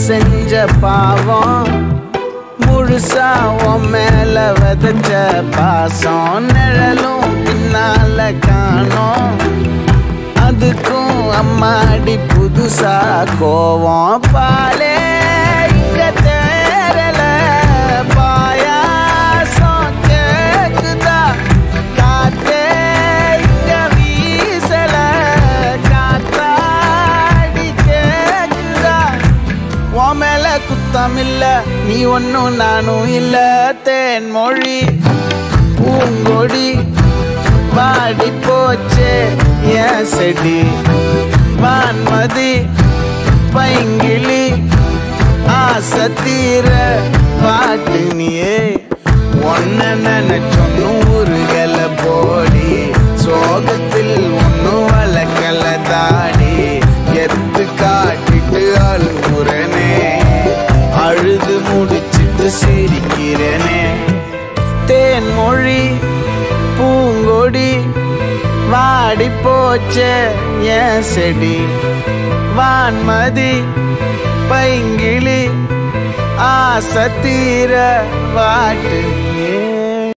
செஞ்ச பாவம் முழுசா உன் மேல விதைச்ச பாசம் நிழலும் பின்னால காணோம் அதுக்கும் அம்மாடி புதுசா கோவம் பாலே இங்க தேரல பாயாசம் கேக்குதா காத்தே இங்க வீசல காத்தாடி கேக்குதா உன் மேல குத்தம் இல்ல நீ ஒன்னும் நானும் இல்ல தேன் மொழி பூங்கொடி வாடி போச்சே என் செடி வான்மதி பைங்கிளி ஆசை தீர பாட்டு நீயே ஒன்ன நினைச்சொன்னு ஊருகல போடி சோகத்தில் ஒன்னும் வளர்க்கல தாடி எத்து காட்டிட்டு அழுகுறனே அழுது முடிச்சிட்டு சிரிக்கிறனே தேன் மொழி பூங்கொடி வாடி போச்சே என் செடி வான்மதி பைங்கிளி ஆசை தீர வாட்டு